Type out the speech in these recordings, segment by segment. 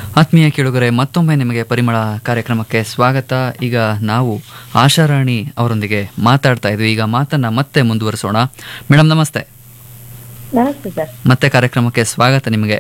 ಆತ್ಮೀಯ ಕೇಳುಗರೆ ಮತ್ತೊಮ್ಮೆ ನಿಮಗೆ ಪರಿಮಳ ಕಾರ್ಯಕ್ರಮಕ್ಕೆ ಸ್ವಾಗತ ಈಗ ನಾವು ಆಶಾರಾಣಿ ಅವರೊಂದಿಗೆ ಮಾತಾಡ್ತಾ ಇದ್ವಿ ಈಗ ಮಾತನ್ನ ಮತ್ತೆ ಮುಂದುವರಿಸೋಣ ಮೇಡಮ್ ನಮಸ್ತೆ ನಮಸ್ತೆ ಸರ್ ಮತ್ತೆ ಕಾರ್ಯಕ್ರಮಕ್ಕೆ ಸ್ವಾಗತ ನಿಮಗೆ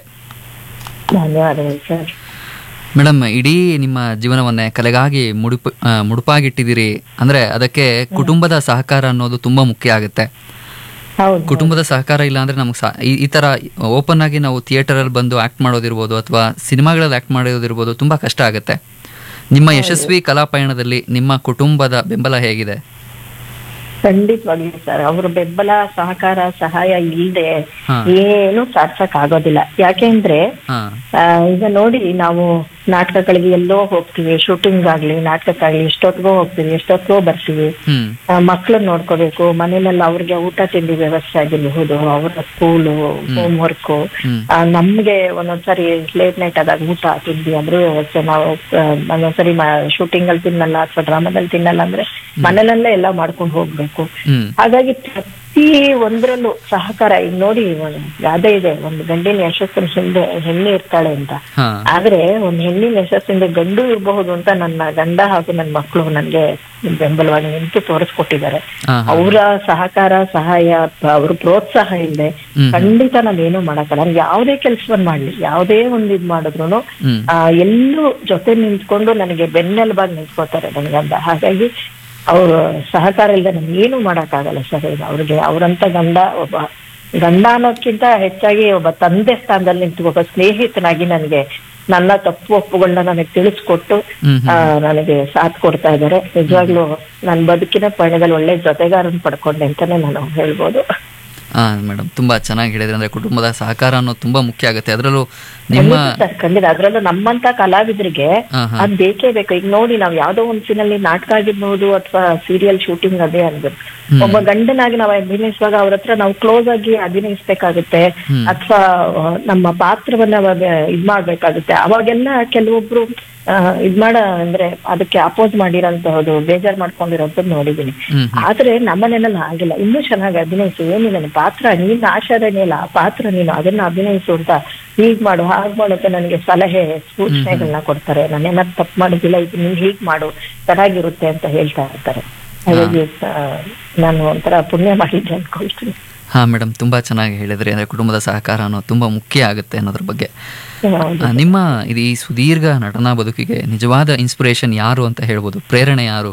ಧನ್ಯವಾದಗಳು ಸರ್ ಮೇಡಮ್ ಇಡೀ ನಿಮ್ಮ ಜೀವನವನ್ನೇ ಕಲೆಗಾಗಿ ಮುಡುಪು ಆ, ಮುಡುಪಾಗಿಟ್ಟಿದ್ದೀರಿ ಅಂದ್ರೆ ಅದಕ್ಕೆ ಕುಟುಂಬದ ಸಹಕಾರ ಅನ್ನೋದು ತುಂಬಾ ಮುಖ್ಯ ಆಗುತ್ತೆ ಹೌದು ಕುಟುಂಬದ ಸಹಕಾರ ಇಲ್ಲ ಅಂದ್ರೆ ನಮಗೆ ಸಾ- ಈ- ಈ ತರ ಓಪನ್ ಆಗಿ ನಾವು ಥಿಯೇಟರ್ ಅಲ್ಲಿ ಬಂದು ಆಕ್ಟ್ ಮಾಡೋದಿರ್ಬೋದು ಅಥವಾ ಸಿನಿಮಾಗಳಲ್ಲಿ ಆಕ್ಟ್ ಮಾಡೋದಿರ್ಬೋದು ತುಂಬಾ ಕಷ್ಟ ಆಗುತ್ತೆ ನಿಮ್ಮ ಯಶಸ್ವಿ ಕಲಾ ಪಯಣದಲ್ಲಿ ನಿಮ್ಮ ಕುಟುಂಬದ ಬೆಂಬಲ ಹೇಗಿದೆ ಖಂಡಿತವಾಗ್ಲೂ ಸರ್ ಅವ್ರ ಬೆಂಬಲ ಸಹಕಾರ ಸಹಾಯ ಇಲ್ಲದೆ ಹಾ. ಏನು ಸಾಧಿಸಕ್ ಆಗೋದಿಲ್ಲ ಯಾಕೆಂದ್ರೆ ಹಾ ಆ, ಈಗ ನೋಡಿ ನಾವು ನಾಟಕಗಳಿಗೆ ಎಲ್ಲೋ ಹೋಗ್ತೀವಿ ಶೂಟಿಂಗ್ ಆಗ್ಲಿ ನಾಟಕಕ್ಕಾಗ್ಲಿ ಎಷ್ಟೊತ್ತಿಗೋ ಹೋಗ್ತೀವಿ ಎಷ್ಟೊತ್ತಿಗೋ ಬರ್ತೀವಿ ಹ್ಮ್ ಮಕ್ಕಳನ್ನ ನೋಡ್ಕೋಬೇಕು ಮನೇಲೆಲ್ಲ ಅವ್ರಿಗೆ ಊಟ ತಿಂಡಿ ವ್ಯವಸ್ಥೆ ಆಗಿರಬಹುದು ಅವರ ಸ್ಕೂಲು ಹೋಮ್ ವರ್ಕ್ ಹ್ಮ್. ನಮ್ಗೆ ಒಂದೊಂದ್ಸರಿ ಲೇಟ್ ನೈಟ್ ಆದಾಗ ಊಟ ತಿಂಡಿ ಅದ್ರ ವ್ಯವಸ್ಥೆ ನಾವು ಆ, ಒಂದೊಂದ್ಸರಿ ಶೂಟಿಂಗ್ ಅಲ್ಲಿ ತಿನ್ನಲ್ಲ ಅಥವಾ ಡ್ರಾಮಾದಲ್ಲಿ ತಿನ್ನಲ್ಲ ಅಂದ್ರೆ ಮನೇಲಲ್ಲೇ ಎಲ್ಲ ಮಾಡ್ಕೊಂಡು ಹೋಗ್ಬೇಕು ಹ್ಮ್ ಹಾಗಾಗಿ ಪ್ರತಿ ಒಂದ್ರಲ್ಲೂ ಸಹಕಾರ ಈಗ ನೋಡಿ ಒಂದು ಗಾದೆ ಇದೆ ಒಂದು ಗಂಡಿನ ಯಶಸ್ಸಿನ ಹಿಂದೆ ಹೆಣ್ಣೆ ಇರ್ತಾಳೆ ಅಂತ ಹಾ ಆದ್ರೆ ಒಂದ್ ಹೆಣ್ಣಿನ ಯಶಸ್ಸಿಂದ ಗಂಡು ಇರಬಹುದು ಅಂತ ನನ್ನ ಗಂಡ ಹಾಗೂ ನನ್ನ ಮಕ್ಕಳು ನನ್ಗೆ ಬೆಂಬಲವಾಗಿ ನಿಂತು ತೋರಿಸ್ಕೊಟ್ಟಿದ್ದಾರೆ ಹಾ ಹಾ ಅವರ ಸಹಕಾರ ಸಹಾಯ ಅವ್ರ ಪ್ರೋತ್ಸಾಹ ಇಲ್ಲದೆ ಹ್ಮ್. ಖಂಡಿತ ನಾವೇನು ಮಾಡಕ್ಕಲ್ಲ ನಾನ್ ಯಾವುದೇ ಕೆಲಸವನ್ನ ಮಾಡ್ಲಿ ಯಾವುದೇ ಒಂದ್ ಇದ್ ಮಾಡಿದ್ರು ಹ್ಮ್ ಆ ಎಲ್ಲೂ ಜೊತೆ ನಿಂತ್ಕೊಂಡು ನನಗೆ ಬೆನ್ನೆಲುಬಾಗಿ ನಿಂತ್ಕೋತಾರೆ ನನ್ನ ಗಂಡ ಹಾಗಾಗಿ ಅವ್ರ ಸಹಕಾರ ಇಲ್ಲದೆ ನಮ್ಗೆ ಏನು ಮಾಡಕ್ಕಾಗಲ್ಲ ಸರ್ ಈಗ ಅವ್ರಿಗೆ ಅವ್ರಂತ ಗಂಡ ಒಬ್ಬ ಗಂಡ ಅನ್ನೋದ್ಕಿಂತ ಹೆಚ್ಚಾಗಿ ಒಬ್ಬ ತಂದೆ ಸ್ಥಾನದಲ್ಲಿ ನಿಂತು ಒಬ್ಬ ಸ್ನೇಹಿತನಾಗಿ ನನಗೆ ನನ್ನ ತಪ್ಪು ಒಪ್ಪುಗಳನ್ನ ನನಗೆ ತಿಳಿಸ್ಕೊಟ್ಟು ಹ್ಮ್ ಆ, ನನಗೆ ಸಾಥ್ ಕೊಡ್ತಾ ಇದ್ದಾರೆ ನಿಜವಾಗ್ಲೂ ನನ್ನ ಬದುಕಿನ ಪಯಣದಲ್ಲಿ ಒಳ್ಳೆ ಜೊತೆಗಾರನ್ ಪಡ್ಕೊಂಡೆ ಅಂತಾನೆ ನಾನು ಹೇಳ್ಬೋದು ಹಾ ಮೇಡಮ್ ತುಂಬಾ ಚೆನ್ನಾಗಿ ಹೇಳಿದ್ರೆ ಅಂದ್ರೆ ಕುಟುಂಬದ ಸಹಕಾರ ಅನ್ನೋದು ತುಂಬಾ ಮುಖ್ಯ ಆಗುತ್ತೆ ಅದರಲ್ಲೂ ನಿಮ್ಮ ಖಂಡಿತ ಸರ್ ಖಂಡಿತ ಅದ್ರಲ್ಲೂ ನಮ್ಮಂತ ಕಲಾವಿದರಿಗೆ ಹಾ ಹಾ ಅದ್ ಬೇಕೇ ಬೇಕು ಈಗ ನೋಡಿ ನಾವ್ ಯಾವ್ದೋ ಒಂದ್ ಸೀನಲ್ಲಿ ನಾಟಕ ಆಗಿರ್ಬಹುದು ಅಥವಾ ಸೀರಿಯಲ್ ಶೂಟಿಂಗ್ ಅದೇ ಆಗಿರ್ಬೋದು ಹ್ಮ್. ಒಬ್ಬ ಗಂಡನಾಗಿ ನಾವು ಅಭಿನಯಿಸುವಾಗ ಅವ್ರ ಹತ್ರ ನಾವು ಕ್ಲೋಸ್ ಆಗಿ ಅಭಿನಯಿಸ್ಬೇಕಾಗುತ್ತೆ ಹ್ಮ್. ಅಥವಾ ನಮ್ಮ ಪಾತ್ರವನ್ನ ಅವಾಗ ಇದ್ ಮಾಡ್ಬೇಕಾಗುತ್ತೆ ಅವಾಗೆಲ್ಲ ಕೆಲವೊಬ್ರು ಆ, ಇದ್ ಮಾಡ ಅಂದ್ರೆ ಅದಕ್ಕೆ ಅಪೋಸ್ ಮಾಡಿರೋಂತಹದ್ದು ಬೇಜಾರ್ ಮಾಡ್ಕೊಂಡಿರೋಂಥದ್ದು ನೋಡಿದೀನಿ ಹ್ಮ್ ಹ್ಮ್. ಆದ್ರೆ ನಮ್ಮನೆಲ್ಲ ಆಗಿಲ್ಲ ಇನ್ನೂ ಚೆನ್ನಾಗಿ ಅಭಿನಯಿಸು ಏನಿಲ್ಲ ನಿನ್ ಪಾತ್ರ ನೀನ್ ಆಶಾದನೇ ಇಲ್ಲ ಆ ಪಾತ್ರ ನೀನು ಅದನ್ನ ಅಭಿನಯಿಸು ಅಂತ ಹೀಗ್ ಮಾಡು ಹಾಗ್ ಮಾಡು ಅಂತ ನನಗೆ ಸಲಹೆ ಸೂಚನೆಗಳನ್ನ ಕೊಡ್ತಾರೆ ನಾನೇನಾದ್ರು ತಪ್ಪು ಮಾಡಿದಿಲ್ಲ ಇದು ನೀನ್ ಹೀಗ್ ಮಾಡು ಚೆನ್ನಾಗಿರುತ್ತೆ ಅಂತ ಹೇಳ್ತಾ ಇರ್ತಾರೆ ಹಾಗಾಗಿ ಆ, ನಾನು ಒಂಥರ ಪುಣ್ಯ ಮಾಡಿದ್ದೆ ಅನ್ಕೊಳ್ತೀನಿ ಹಾ ಮೇಡಮ್ ತುಂಬಾ ಚೆನ್ನಾಗಿ ಹೇಳಿದ್ರಿ ಅಂದ್ರೆ ಕುಟುಂಬದ ಸಹಕಾರ ಅನ್ನೋದು ತುಂಬಾ ಮುಖ್ಯ ಆಗುತ್ತೆ ಅನ್ನೋದ್ರ ಬಗ್ಗೆ ಹೌದು. ಆ, ನಿಮ್ಮ ಇದು ಈ ಸುದೀರ್ಘ ನಟನಾ ಬದುಕಿಗೆ ನಿಜವಾದ ಇನ್ಸ್ಪಿರೇಷನ್ ಯಾರು ಅಂತ ಹೇಳ್ಬೋದು ಪ್ರೇರಣೆ ಯಾರು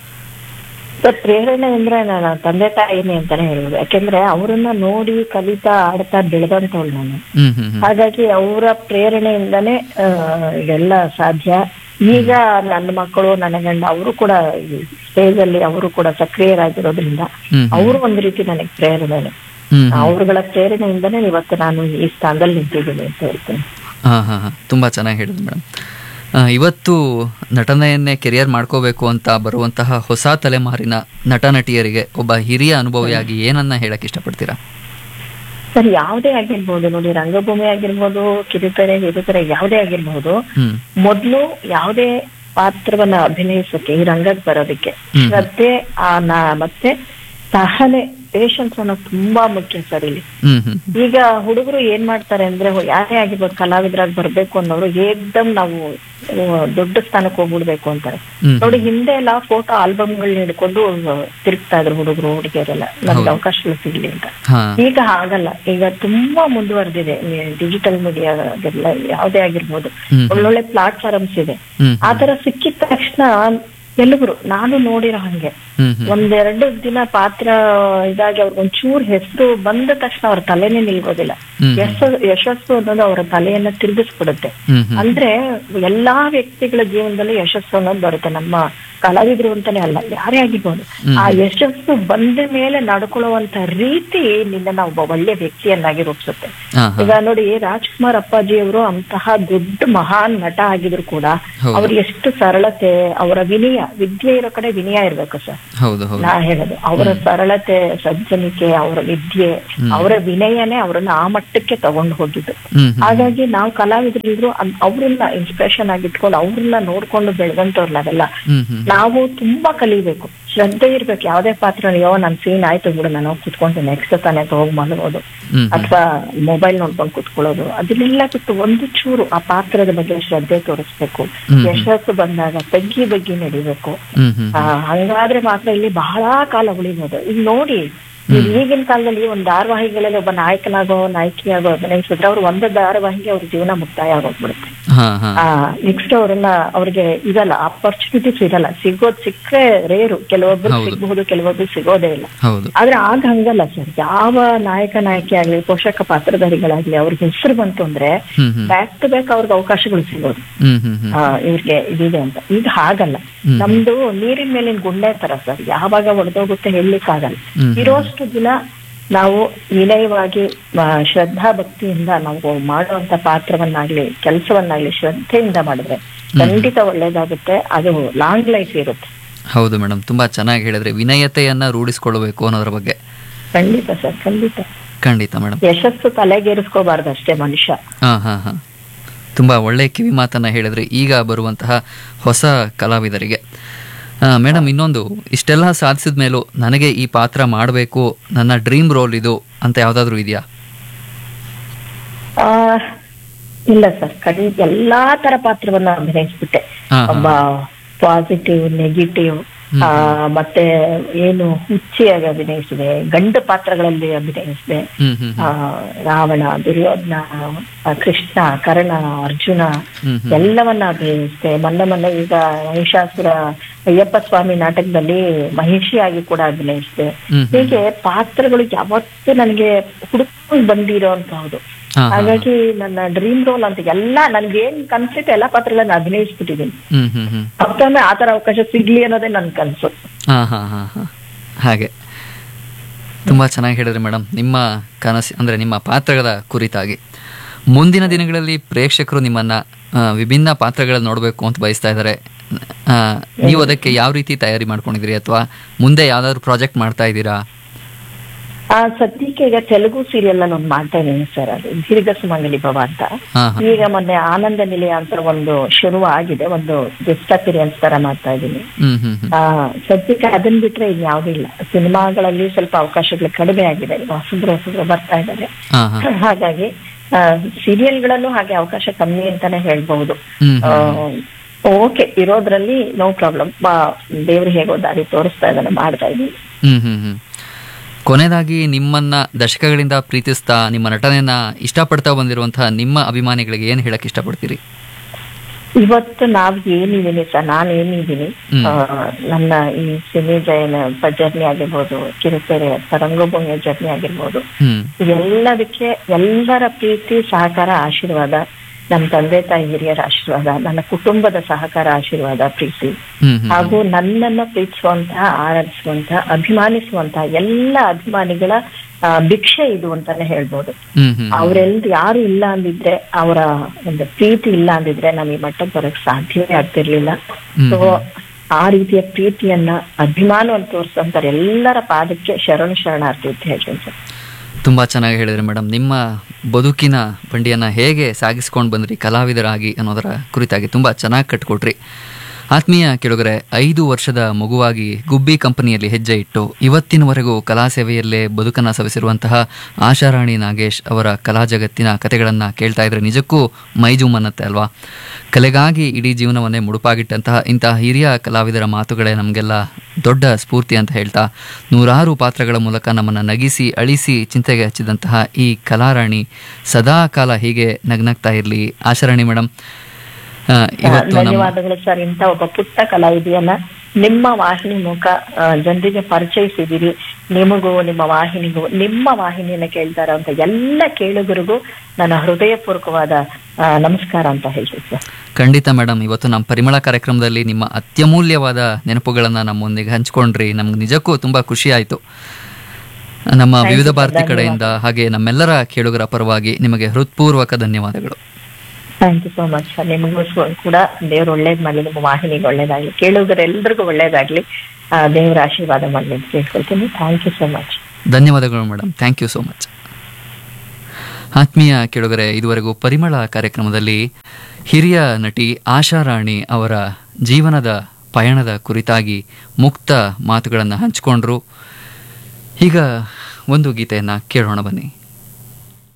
ಸರ್ ಪ್ರೇರಣೆ ಅಂದ್ರೆ ನನ್ನ ತಂದೆ ತಾಯಿನೇ ಅಂತಾನೆ ಹೇಳ್ಬೋದು ಯಾಕೆಂದ್ರೆ ಅವರನ್ನ ನೋಡಿ ಕಲಿತಾ ಆಡ್ತಾ ಬೆಳೆದಂತವಳು ನಾನು ಹ್ಮ್ ಹ್ಮ್ ಹ್ಮ್ ಹಾಗಾಗಿ ಅವರ ಪ್ರೇರಣೆಯಿಂದನೇ ಆ, ಇದೆಲ್ಲ ಸಾಧ್ಯ ಈಗ ನನ್ನ ಮಕ್ಕಳು ನನ್ನ ಗಂಡ ಅವರು ಕೂಡ ಸ್ಟೇಜ್ ಅಲ್ಲಿ ಅವರು ಕೂಡ ಸಕ್ರಿಯರಾಗಿರೋದ್ರಿಂದ ಹ್ಮ್ ಅವರು ಒಂದು ರೀತಿ ನನಗೆ ಪ್ರೇರಣೆ ಹ್ಮ್ ಅವರುಗಳ ಪ್ರೇರಣೆಯಿಂದನೇ ಇವತ್ತು ನಾನು ಈ ಸ್ಥಾನದಲ್ಲಿ ನಿಂತಿದ್ದೀನಿ ಅಂತ ಹೇಳ್ತೀನಿ ಹಾ ಹಾ ಹಾ ತುಂಬಾ ಚೆನ್ನಾಗಿ ಹೇಳಿದ್ರು ಮೇಡಮ್ ಇವತ್ತು ನಟನೆಯನ್ನೇ ಕೆರಿಯರ್ ಮಾಡ್ಕೋಬೇಕು ಅಂತ ಬರುವಂತಹ ಹೊಸ ತಲೆಮಾರಿನ ನಟ ನಟಿಯರಿಗೆ ಒಬ್ಬ ಹಿರಿಯ ಅನುಭವಿಯಾಗಿ ಏನನ್ನ ಹೇಳಕ್ ಇಷ್ಟಪಡ್ತೀರಾ ಸರ್ ಯಾವುದೇ ಆಗಿರ್ಬೋದು ನೋಡಿ ರಂಗಭೂಮಿ ಆಗಿರ್ಬೋದು ಕಿರುತೆರೆ ಹಿರಿತೆರೆ ಯಾವುದೇ ಆಗಿರ್ಬೋದು ಹ್ಮ್ ಮೊದ್ಲು ಯಾವುದೇ ಪಾತ್ರವನ್ನ ಅಭಿನಯಿಸೋಕೆ ಈ ರಂಗಕ್ಕೆ ಬರೋದಕ್ಕೆ ಹ್ಮ್. ಶ್ರದ್ಧೆ ಆ ನ- ಮತ್ತೆ ಸಹನೆ ಪೇಷನ್ಸ್ ಅನ್ನೋದು ತುಂಬಾ ಮುಖ್ಯ ಸರ್ ಇಲ್ಲಿ ಹ್ಮ್ ಹ್ಮ್ ಈಗ ಹುಡುಗರು ಏನ್ ಮಾಡ್ತಾರೆ ಅಂದ್ರೆ ಹೊ- ಯಾರೇ ಆಗಿರ್ಬೋದು ಕಲಾವಿದರಾಗಿ ಬರ್ಬೇಕು ಅನ್ನೋರು ಏಕ್ದಮ್ ನಾವು ಆ, ದೊಡ್ಡ ಸ್ಥಾನಕ್ಕೆ ಹೋಗ್ಬಿಡ್ಬೇಕು ಅಂತಾರೆ ಹ್ಮ್ ನೋಡಿ ಹಿಂದೆ ಎಲ್ಲ ಫೋಟೋ ಆಲ್ಬಮ್ಗಳನ್ನ ಹಿಡ್ಕೊಂಡು ತಿರುಗ್ತಾ ಇದ್ರು ಹುಡುಗರು ಹುಡುಗಿಯರೆಲ್ಲ ನಮ್ಗೆ ಅವಕಾಶಗಳು ಸಿಗ್ಲಿ ಅಂತ ಹಾ ಈಗ ಹಾಗಲ್ಲ ಈಗ ತುಂಬಾ ಮುಂದುವರೆದಿದೆ ಡಿಜಿಟಲ್ ಮೀಡಿಯಾ ಯಾವುದೇ ಆಗಿರ್ಬೋದು ಹ್ಮ್ ಒಳ್ಳೊಳ್ಳೆ ಪ್ಲಾಟ್ಫಾರ್ಮ್ಸ್ ಇದೆ ಹ್ಮ್ ಆ ತರ ಸಿಕ್ಕಿದ ತಕ್ಷಣ ಕೆಲವರು ನಾನು ನೋಡಿರೋ ಹಂಗೆ ಹ್ಮ್ ಹ್ಮ್ ಒಂದೆರಡು ದಿನ ಪಾತ್ರ ಇದಾಗಿ ಅವ್ರಿಗೆ ಒಂಚೂರು ಹೆಸರು ಬಂದ ತಕ್ಷಣ ಅವ್ರ ತಲೆನೇ ನಿಲ್ಗೋದಿಲ್ಲ ಹ್ಮ್ ಯಶ ಯಶಸ್ಸು ಅನ್ನೋದು ಅವರ ತಲೆಯನ್ನ ತಿರುಗಿಸ್ಬಿಡುತ್ತೆ ಹ್ಮ್ ಹ್ಮ್ ಅಂದ್ರೆ ಎಲ್ಲಾ ವ್ಯಕ್ತಿಗಳ ಜೀವನದಲ್ಲಿ ಯಶಸ್ಸು ಅನ್ನೋದು ಬರುತ್ತೆ ನಮ್ಮ ಕಲಾವಿದ್ರು ಅಂತಾನೆ ಅಲ್ಲ ಯಾರೇ ಆಗಿರ್ಬೋದು ಹ್ಮ್. ಆ ಯಶಸ್ಸು ಬಂದ ಮೇಲೆ ನಡ್ಕೊಳ್ಳುವಂತ ರೀತಿ ನಿನ್ನ ಒಬ್ಬ ಒಳ್ಳೆ ವ್ಯಕ್ತಿಯನ್ನಾಗಿ ರೂಪಿಸುತ್ತೆ ಹಾ ಹಾ ಈಗ ನೋಡಿ ರಾಜ್ಕುಮಾರ್ ಅಪ್ಪಾಜಿ ಅವರು ಅಂತಹ ದೊಡ್ಡ ಮಹಾನ್ ನಟ ಆಗಿದ್ರು ಕೂಡ ಹೌದು. ಅವ್ರ ಎಷ್ಟು ಸರಳತೆ ಅವರ ವಿನಯ ವಿದ್ಯೆ ಇರೋ ಕಡೆ ವಿನಯ ಇರ್ಬೇಕು ಸರ್ ಹೌದು ಹೌದು ನಾ ಹೇಳೋದು ಅವರ ಸರಳತೆ ಸಜ್ಜನಿಕೆ ಅವರ ವಿದ್ಯೆ ಅವರ ವಿನಯನೇ ಅವರನ್ನ ಆ ಮಟ್ಟಕ್ಕೆ ತಗೊಂಡು ಹೋಗಿದ್ದು ಹ್ಮ್ ಹ್ಮ್ ಹಾಗಾಗಿ ನಾವು ಕಲಾವಿದರಿದ್ರು ಅವ್ರನ್ನ ಇನ್ಸ್ಪಿರೇಷನ್ ಆಗಿ ಇಟ್ಕೊಂಡು ಅವ್ರನ್ನ ನೋಡ್ಕೊಂಡು ಬೆಳೆದಂತವ್ರು ನಾವೆಲ್ಲ ಹ್ಮ್ ಹ್ಮ್ ನಾವು ತುಂಬಾ ಕಲಿಬೇಕು ಶ್ರದ್ಧೆ ಇರ್ಬೇಕು ಯಾವ್ದೇ ಪಾತ್ರ ಅಯ್ಯೋ ನನ್ ಸೀನ್ ಆಯ್ತು ಬಿಡು ನಾನು ಹೋಗಿ ಕುತ್ಕೊಂಡು ನೆಕ್ಸ್ಟ್ ತಾನೇ ಹೋಗಿ ಮಲಗೋದು ಹ್ಮ್ ಹ್ಮ್ ಅಥವಾ ಮೊಬೈಲ್ ನೋಡ್ಕೊಂಡು ಕುತ್ಕೊಳ್ಳೋದು ಅದನ್ನೆಲ್ಲ ಬಿಟ್ಟು ಒಂದು ಚೂರು ಆ ಪಾತ್ರದ ಬಗ್ಗೆ ಶ್ರದ್ಧೆ ತೋರಿಸ್ಬೇಕು ಹ್ಮ್. ಯಶಸ್ಸು ಬಂದಾಗ ತಗ್ಗಿ ಬಗ್ಗಿ ನಡಿಬೇಕು ಹ್ಮ್ ಹ್ಮ್ ಆ, ಹಂಗಾದ್ರೆ ಮಾತ್ರ ಇಲ್ಲಿ ಬಹಳ ಕಾಲ ಉಳಿಬೋದು ಈಗ ನೋಡಿ ಈಗ ಈಗಿನ ಕಾಲದಲ್ಲಿ ಒಂದು ಧಾರಾವಾಹಿಗಳಲ್ಲಿ ಒಬ್ಬ ನಾಯಕನಾಗೋ ನಾಯಕಿಯಾಗೋ ಅಭಿನಯಿಸಿದ್ರೆ ಅವ್ರು ಒಂದು ಧಾರಾವಾಹಿಗೆ ಅವ್ರ ಜೀವನ ಮುಕ್ತಾಯ ಆಗೋಗ್ಬಿಡುತ್ತೆ ಹಾ ಹಾ ನೆಕ್ಸ್ಟ್ ಅವ್ರನ್ನ ಅವ್ರಿಗೆ ಇದಲ್ಲ ಆಪರ್ಚುನಿಟೀಸ್ ಇರಲ್ಲ ಸಿಗೋದ್ ಸಿಕ್ಕರೆ ರೇರು ಕೆಲವೊಬ್ರು ಹೌದು. ಸಿಗಬಹುದು ಕೆಲವೊಬ್ರು ಸಿಗೋದೇ ಇಲ್ಲ ಹೌದು ಆದ್ರೆ ಆಗ ಹಂಗಲ್ಲ ಸರ್ ಯಾವ ನಾಯಕ ನಾಯಕಿ ಆಗ್ಲಿ ಪೋಷಕ ಪಾತ್ರಧಾರಿಗಳಾಗ್ಲಿ ಅವ್ರಿಗೆ ಹೆಸರು ಬಂತು ಅಂದ್ರೆ hmm hmm back to back ಅವ್ರಿಗೆ ಅವಕಾಶಗಳು ಸಿಗೋದು ಹ್ಮ್ ಹ್ಮ್ ಹ್ಮ್ ಆ, ಇವ್ರಿಗೆ ಇದಿದೆ ಅಂತ ಈಗ ಹಾಗಲ್ಲ ಹ್ಮ್. ನಮ್ದು ನೀರಿನ ಮೇಲಿನ ಗುಂಡೆ ತರ ಸರ್ ಯಾವಾಗ ಒಡೆದೋಗುತ್ತೆ ಹೇಳಲಿಕ್ಕಾಗಲ್ಲ ಹ್ಮ್. ಇರೋಷ್ಟು ದಿನ ನಾವು ವಿನಯವಾಗಿ ಆ, ಶ್ರದ್ಧಾ ಭಕ್ತಿಯಿಂದ ನಾವು ಮಾಡುವಂತ ಪಾತ್ರವನ್ನಾಗ್ಲಿ ಕೆಲಸವನ್ನಾಗ್ಲಿ ಶ್ರದ್ಧೆಯಿಂದ ಮಾಡಿದ್ರೆ ಖಂಡಿತ ಒಳ್ಳೇದಾಗುತ್ತೆ ಅದು ಲಾಂಗ್ ಲೈಫ್ ಇರುತ್ತೆ ಹೌದು ಮೇಡಮ್ ತುಂಬಾ ಚೆನ್ನಾಗಿ ಹೇಳಿದ್ರೆ ವಿನಯತೆಯನ್ನ ರೂಢಿಸ್ಕೊಳ್ಬೇಕು ಅನ್ನೋದ್ರ ಬಗ್ಗೆ ಖಂಡಿತ ಸರ್ ಖಂಡಿತ ಖಂಡಿತ ಮೇಡಮ್ ಯಶಸ್ಸು ತಲೆಗೇರಿಸ್ಕೋಬಾರ್ದು ಅಷ್ಟೇ ಮನುಷ್ಯ ಹಾ ಹಾ ಹಾ ತುಂಬಾ ಒಳ್ಳೆ ಕಿವಿ ಮಾತನ್ನ ಹೇಳಿದ್ರೆ ಈಗ ಬರುವಂತಹ ಹೊಸ ಕಲಾವಿದರಿಗೆ ಮೇಡಮ್ ಇನ್ನೊಂದು ಇಷ್ಟೆಲ್ಲ ಸಾಧಿಸಿದ ಮೇಲೂ ನನಗೆ ಈ ಪಾತ್ರ ಮಾಡಬೇಕು ನನ್ನ ಡ್ರೀಮ್ ರೋಲ್ ಇದು ಅಂತ ಯಾವ್ದಾದ್ರು ಇದೆಯಾ ಆ ಇಲ್ಲ ಸರ್ ಕಡಿ ಎಲ್ಲಾ ತರ ಪಾತ್ರವನ್ನ ಅಭಿನಯಿಸ್ಬಿಟ್ಟೆ ಹಾ, ಹಾ. ಒಬ್ಬ ಪಾಸಿಟಿವ್ ನೆಗೆಟಿವ್ ಆ ಮತ್ತೆ ಏನು ಹುಚ್ಚಿಯಾಗಿ ಅಭಿನಯಿಸಿದೆ ಗಂಡು ಪಾತ್ರಗಳಲ್ಲಿ ಅಭಿನಯಿಸಿದೆ ಹ್ಮ್ ಹ್ಮ್ ಆ ರಾವಣ ದುರ್ಯೋಧನ ಆ, ಕೃಷ್ಣ ಕರ್ಣ ಅರ್ಜುನ ಹ್ಮ್ ಹ್ಮ್ ಎಲ್ಲವನ್ನ ಅಭಿನಯಿಸಿದೆ ಮೊನ್ನೆ ಮೊನ್ನೆ ಈಗ ಮಹಿಷಾಸುರ ಅಯ್ಯಪ್ಪ ಸ್ವಾಮಿ ನಾಟಕದಲ್ಲಿ ಮಹಿಷಿಯಾಗಿ ಕೂಡ ಅಭಿನಯಿಸಿದೆ ಹ್ಮ್ ಹ್ಮ್. ಹೀಗೆ ಪಾತ್ರಗಳು ಯಾವತ್ತೂ ನನಗೆ ಹುಡುಕೊಂಡು ಬಂದಿರೋ ಹೌದು ಹಾ, ಹಾ, ಹಾಗಾಗಿ ನನ್ನ ಡ್ರೀಮ್ ರೋಲ್ ಅಂತ ಎಲ್ಲಾ ನನ್ಗೇನ್ ಕನ್ಸಿತ್ತು ಎಲ್ಲಾ ಪಾತ್ರಗಳನ್ನ ಅಭಿನಯಿಸ್ಬಿಟ್ಟಿದ್ದೀನಿ ಹ್ಮ್ ಹ್ಮ್ ಹ್ಮ್ ಮತ್ತೊಮ್ಮೆ ಆತರ ಅವಕಾಶ ಸಿಗ್ಲಿ ಅನ್ನೋದೇ ನನ್ ಕನ್ಸು ಹಾ ಹಾ ಹಾ ಹಾ ಹಾಗೆ ತುಂಬಾ ಚೆನ್ನಾಗಿ ಹೇಳಿದ್ರಿ ಮೇಡಮ್ ನಿಮ್ಮ ಕನಸು ಅಂದ್ರೆ ನಿಮ್ಮ ಪಾತ್ರಗಳ ಕುರಿತಾಗಿ ಮುಂದಿನ ದಿನಗಳಲ್ಲಿ ಪ್ರೇಕ್ಷಕರು ನಿಮ್ಮನ್ನ ಆ, ವಿಭಿನ್ನ ಪಾತ್ರಗಳನ್ನು ನೋಡಬೇಕು ಅಂತ ಬಯಸ್ತಾ ಇದ್ದಾರೆ ಆ, ನೀವು ಅದಕ್ಕೆ ಯಾವ ರೀತಿ ತಯಾರಿ ಮಾಡ್ಕೊಂಡಿದ್ದೀರಿ ಅಥವಾ ಮುಂದೆ ಯಾವ್ದಾದ್ರು ಪ್ರಾಜೆಕ್ಟ್ ಮಾಡ್ತಾ ಇದ್ದೀರಾ ಆ ಸದ್ಯಕ್ಕೆ ಈಗ ತೆಲುಗು ಸೀರಿಯಲ್ ನಾನು ಮಾಡ್ತಾ ಇದ್ದೀನಿ ಸರ್ ಅದು ದೀರ್ಘ ಸುಮಂಗಲಿ ಭವ ಅಂತ ಹಾ ಹಾ ಈಗ ಮೊನ್ನೆ ಆನಂದ ನಿಲಯ ಅಂತ ಒಂದು ಶುರು ಆಗಿದೆ ಒಂದು ಗೆಸ್ಟ್ ಅಪಿರಿಯನ್ಸ್ ತರ ಮಾಡ್ತಾ ಇದ್ದೀನಿ ಹ್ಮ್ ಹ್ಮ್ ಹ್ಮ್ ಆ ಸದ್ಯಕ್ಕೆ ಅದನ್ನ ಬಿಟ್ರೆ ಇನ್ಯಾವುದೂ ಇಲ್ಲ ಸಿನಿಮಾಗಳಲ್ಲಿ ಸ್ವಲ್ಪ ಅವಕಾಶಗಳು ಕಡಿಮೆ ಆಗಿದೆ ಹೊಸಬ್ರು ಹೊಸಬ್ರು ಬರ್ತಾ ಇದ್ದಾರೆ ಹಾ ಹಾ ಹಾಗಾಗಿ ಸೀರಿಯಲ್ಗಳಲ್ಲೂ ಹಾಗೆ ಅವಕಾಶ ಕಮ್ಮಿ ಅಂತಾನೆ ಹೇಳ್ಬಹುದು ಹ್ಮ್ ಹ್ಮ್ ಓಕೆ ಇರೋದ್ರಲ್ಲಿ ನೋ ಪ್ರಾಬ್ಲಮ್ ದೇವ್ರು ಹೇಗೋ ದಾರಿ ತೋರಿಸ್ತಾ ಇದ್ದಾನೆ ಮಾಡ್ತಾ ಇದ್ದೀನಿ ಹ್ಮ್ ಹ್ಮ್ ಹ್ಮ್ ಕೊನೆಯದಾಗಿ ನಿಮ್ಮನ್ನ ದಶಕಗಳಿಂದ ಪ್ರೀತಿಸ್ತಾ ನಿಮ್ಮ ನಟನೆಯನ್ನ ಇಷ್ಟಪಡ್ತಾ ಬಂದಿರುವಂತಹ ನಿಮ್ಮ ಅಭಿಮಾನಿಗಳಿಗೆ ಏನು ಹೇಳಕ್ ಇಷ್ಟಪಡ್ತೀರಿ ಇವತ್ತು ನಾವ್ ಏನಿದೀನಿ ಸರ್ ನಾನು ಏನಿದ್ದೀನಿ ಹ್ಮ್. ಆ, ನನ್ನ ಈ ಸಿನಿ ಜಯನ ಜರ್ನಿ ಆಗಿರ್ಬೋದು ಕಿರುತೆರೆ ತರಂಗಭೂಮಿಯ ಜರ್ನಿ ಆಗಿರ್ಬೋದು ಹ್ಮ್ ಎಲ್ಲದಕ್ಕೆ ಎಲ್ಲರ ಪ್ರೀತಿ ಸಹಕಾರ ಆಶೀರ್ವಾದ ನಮ್ಮ ತಂದೆ ತಾಯಿ ಹಿರಿಯರ ಆಶೀರ್ವಾದ ನನ್ನ ಕುಟುಂಬದ ಸಹಕಾರ ಆಶೀರ್ವಾದ ಪ್ರೀತಿ ಹ್ಮ್ ಹ್ಮ್ ಹಾಗೂ ನನ್ನನ್ನ ಪ್ರೀತಿಸುವಂತಹ ಆರಾಧಿಸುವಂತಹ ಅಭಿಮಾನಿಸುವಂತಹ ಎಲ್ಲ ಅಭಿಮಾನಿಗಳ ಆ, ಭಿಕ್ಷೆ ಇದು ಅಂತಾನೆ ಹೇಳ್ಬೋದು ಹ್ಮ್ ಹ್ಮ್ ಅವ್ರೆಲ್ದು ಯಾರು ಇಲ್ಲ ಅಂದಿದ್ರೆ ಅವರ ಒಂದು ಪ್ರೀತಿ ಇಲ್ಲ ಅಂದಿದ್ರೆ ನಾವು ಈ ಮಟ್ಟಕ್ಕೆ ಬರೋಕ್ ಸಾಧ್ಯವೇ ಆಗ್ತಿರ್ಲಿಲ್ಲ ಹ್ಮ್. ಸೊ ಆ ರೀತಿಯ ಪ್ರೀತಿಯನ್ನ ಅಭಿಮಾನವನ್ನು ತೋರಿಸುವಂತ ಎಲ್ಲರ ಪಾದಕ್ಕೆ ಶರಣು ಶರಣಾರ್ಥಿ ಅಂತ ಹೇಳ್ತೀನಿ ಸರ್ ತುಂಬಾ ಚೆನ್ನಾಗಿ ಹೇಳಿದ್ರಿ ಮೇಡಮ್ ನಿಮ್ಮ ಬದುಕಿನ ಬಂಡಿಯನ್ನ ಹೇಗೆ ಸಾಗಿಸ್ಕೊಂಡು ಬಂದ್ರಿ ಕಲಾವಿದರಾಗಿ ಅನ್ನೋದರ ಕುರಿತಾಗಿ ತುಂಬಾ ಚೆನ್ನಾಗಿ ಕಟ್ಕೊಟ್ರಿ ಆತ್ಮೀಯ ಕೆಳಗರೆ ಐದು ವರ್ಷದ ಮಗುವಾಗಿ ಗುಬ್ಬಿ ಕಂಪನಿಯಲ್ಲಿ ಹೆಜ್ಜೆ ಇಟ್ಟು ಇವತ್ತಿನವರೆಗೂ ಕಲಾ ಸೇವೆಯಲ್ಲೇ ಬದುಕನ್ನು ಸವಿಸಿರುವಂತಹ ಆಶಾರಾಣಿ ನಾಗೇಶ್ ಅವರ ಕಲಾ ಜಗತ್ತಿನ ಕಥೆಗಳನ್ನು ಕೇಳ್ತಾ ಇದ್ರೆ ನಿಜಕ್ಕೂ ಮೈಜೂಮ್ ಅನ್ನತ್ತೆ ಅಲ್ವಾ ಕಲೆಗಾಗಿ ಇಡೀ ಜೀವನವನ್ನೇ ಮುಡುಪಾಗಿಟ್ಟಂತಹ ಇಂತಹ ಹಿರಿಯ ಕಲಾವಿದರ ಮಾತುಗಳೇ ನಮಗೆಲ್ಲ ದೊಡ್ಡ ಸ್ಫೂರ್ತಿ ಅಂತ ಹೇಳ್ತಾ ನೂರಾರು ಪಾತ್ರಗಳ ಮೂಲಕ ನಮ್ಮನ್ನು ನಗಿಸಿ ಅಳಿಸಿ ಚಿಂತೆಗೆ ಹಚ್ಚಿದಂತಹ ಈ ಕಲಾರಾಣಿ ಸದಾ ಕಾಲ ಹೀಗೆ ನಗ್ನಗ್ತಾ ಇರಲಿ ಆಶಾರಾಣಿ ಮೇಡಮ್ ಇವತ್ತು ನಮ್ಮ ಧನ್ಯವಾದಗಳು ಸರ್ ಇಂಥ ಒಬ್ಬ ಪುಟ್ಟ ಕಲಾವಿದೆಯನ್ನ ನಿಮ್ಮ ವಾಹಿನಿ ಮುಖ ಆ, ಜನರಿಗೆ ಪರಿಚಯಿಸಿದಿರಿ ನಿಮಗೂ ನಿಮ್ಮ ವಾಹಿನಿಗೂ ನಿಮ್ಮ ವಾಹಿನಿಯನ್ನ ಕೇಳ್ತಾ ಇರೋಂಥ ಎಲ್ಲ ಕೇಳುಗರಿಗೂ ನನ್ನ ಹೃದಯಪೂರ್ವಕವಾದ ಆ, ನಮಸ್ಕಾರ ಅಂತ ಹೇಳ್ತೀನಿ ಸರ್ ಖಂಡಿತ ಮೇಡಮ್ ಇವತ್ತು ನಮ್ಮ ಪರಿಮಳ ಕಾರ್ಯಕ್ರಮದಲ್ಲಿ ನಿಮ್ಮ ಅತ್ಯಮೂಲ್ಯವಾದ ನೆನಪುಗಳನ್ನು ನಮ್ಮೊಂದಿಗೆ ಹಂಚ್ಕೊಂಡ್ರಿ ನಮ್ಗೆ ನಿಜಕ್ಕೂ ತುಂಬ ಖುಷಿ ಆಯಿತು ನಮ್ಮ Thank you, ವಿವಿಧ sir. ಭಾರತಿ ಕಡೆಯಿಂದ ಹಾಗೆ ನಮ್ಮೆಲ್ಲರ ಕೇಳುಗರ ಪರವಾಗಿ ನಿಮಗೆ ಹೃತ್ಪೂರ್ವಕ ಧನ್ಯವಾದಗಳು thank you so much sir ನಿಮಗೂ ಸ್ವ- ಕೂಡ ದೇವ್ರು ಒಳ್ಳೇದ್ ಮಾಡಲಿ ನಿಮ್ಮ ವಾಹಿನಿಗೆ ಒಳ್ಳೇದಾಗ್ಲಿ ಕೇಳುಗರೆಲ್ರಿಗೂ ಒಳ್ಳೇದಾಗ್ಲಿ ಆ, ದೇವ್ರ ಆಶೀರ್ವಾದ ಮಾಡಲಿ ಅಂತ ಕೇಳ್ಕೊಳ್ತೀನಿ ಥ್ಯಾಂಕ್ ಯು ಸೋ ಮಚ್ ಧನ್ಯವಾದಗಳು madam thank you so much ಆತ್ಮೀಯ ಕೇಳುಗರೆ ಇದುವರೆಗೂ ಪರಿಮಳ ಕಾರ್ಯಕ್ರಮದಲ್ಲಿ ಹಿರಿಯ ನಟಿ ಆಶಾರಾಣಿ ಅವರ ಜೀವನದ ಪಯಣದ ಕುರಿತಾಗಿ ಮುಕ್ತ ಮಾತುಗಳನ್ನು ಹಂಚಿಕೊಂಡ್ರು ಈಗ ಒಂದು ಗೀತೆಯನ್ನು ಕೇಳೋಣ ಬನ್ನಿ